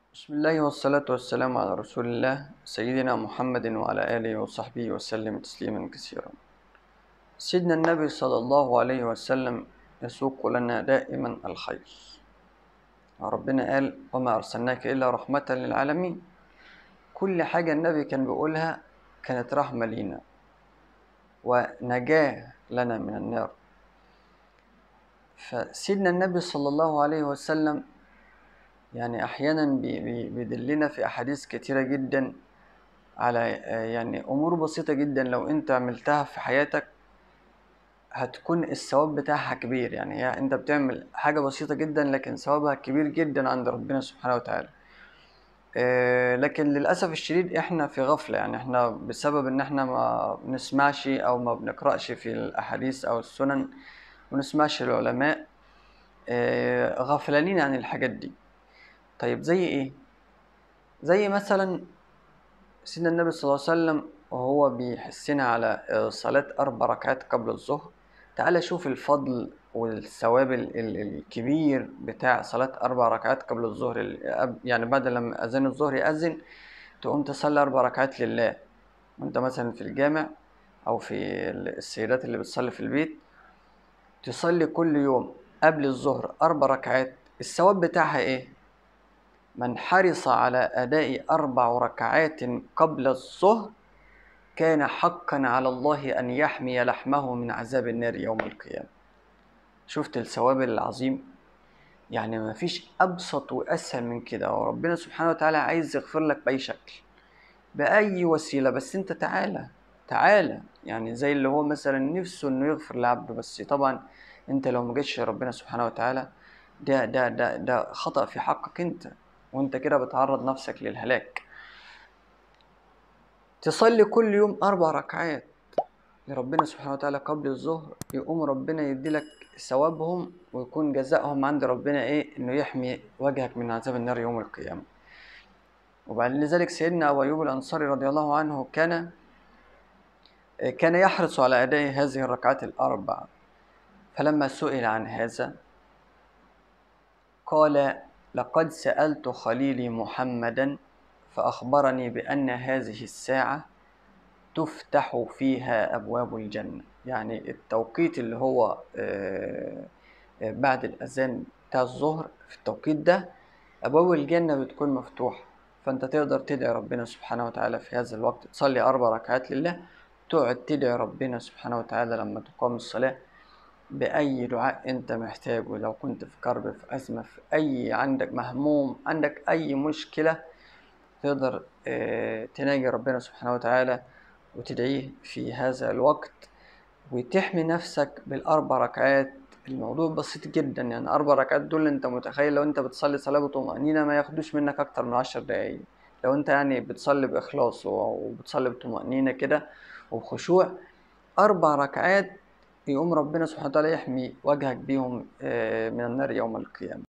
بسم الله والصلاة والسلام على رسول الله سيدنا محمد وعلى آله وصحبه وسلم تسليما كثيرا سيدنا النبي صلى الله عليه وسلم يسوق لنا دائما الخير ربنا قال وما أرسلناك إلا رحمة للعالمين كل حاجة النبي كان بيقولها كانت رحمة لينا ونجاة لنا من النار فسيدنا النبي صلى الله عليه وسلم يعني أحيانا بي- بي- بيدلنا في أحاديث كتيرة جدا على آه، يعني أمور بسيطة جدا لو أنت عملتها في حياتك هتكون الثواب بتاعها كبير يعني هي أنت بتعمل حاجة بسيطة جدا لكن ثوابها كبير جدا عند ربنا سبحانه وتعالى آه، لكن للأسف الشديد إحنا في غفلة يعني إحنا بسبب إن إحنا ما بنسمعش أو ما بنقرأش في الأحاديث أو السنن ما بنسمعش العلماء آه، غفلانين عن الحاجات دي طيب زي إيه؟ زي مثلا سيدنا النبي صلى الله عليه وسلم وهو بيحسنا على آه، صلاة أربع ركعات قبل الظهر تعالى شوف الفضل والثواب ال- ال- الكبير بتاع صلاة أربع ركعات قبل الظهر ال- قبل- يعني بعد لما أذان الظهر يأذن تقوم تصلي أربع ركعات لله وأنت مثلا في الجامع أو في ال- السيدات اللي بتصلي في البيت تصلي كل يوم قبل الظهر أربع ركعات الثواب بتاعها إيه؟ من حرص على أداء أربع ركعات قبل الظهر كان حقا على الله أن يحمي لحمه من عذاب النار يوم القيامة شفت الثواب العظيم يعني ما فيش أبسط وأسهل من كده وربنا سبحانه وتعالى عايز يغفر لك بأي شكل بأي وسيلة بس أنت تعالى تعالى يعني زي اللي هو مثلا نفسه إنه يغفر لعبده بس طبعا أنت لو ما جيتش ربنا سبحانه وتعالى ده ده ده ده خطأ في حقك أنت وأنت كده بتعرض نفسك للهلاك تصلي كل يوم أربع ركعات لربنا سبحانه وتعالى قبل الظهر يقوم ربنا يديلك ثوابهم ويكون جزائهم عند ربنا ايه انه يحمي وجهك من عذاب النار يوم القيامة وبعد لذلك سيدنا أبو أيوب الأنصاري رضي الله عنه كان كان يحرص على أداء هذه الركعات الأربع فلما سئل عن هذا قال لقد سألت خليلي محمدا فأخبرني بأن هذه الساعة تفتح فيها أبواب الجنة يعني التوقيت اللي هو آه، آه، بعد الأذان بتاع الظهر في التوقيت ده أبواب الجنة بتكون مفتوحة فأنت تقدر تدعي ربنا سبحانه وتعالى في هذا الوقت تصلي أربع ركعات لله تقعد تدعي ربنا سبحانه وتعالى لما تقام الصلاة بأي دعاء أنت محتاجه لو كنت في كرب في أزمة في أي عندك مهموم عندك أي مشكلة تقدر آه، تناجي ربنا سبحانه وتعالى وتدعيه في هذا الوقت وتحمي نفسك بالأربع ركعات الموضوع بسيط جدا يعني أربع ركعات دول أنت متخيل لو أنت بتصلي صلاة بطمأنينة ما ياخدوش منك أكتر من عشر دقايق لو أنت يعني بتصلي بإخلاص وبتصلي بطمأنينة كده وبخشوع أربع ركعات يقوم ربنا سبحانه وتعالى يحمي وجهك بيهم آه، من النار يوم القيامة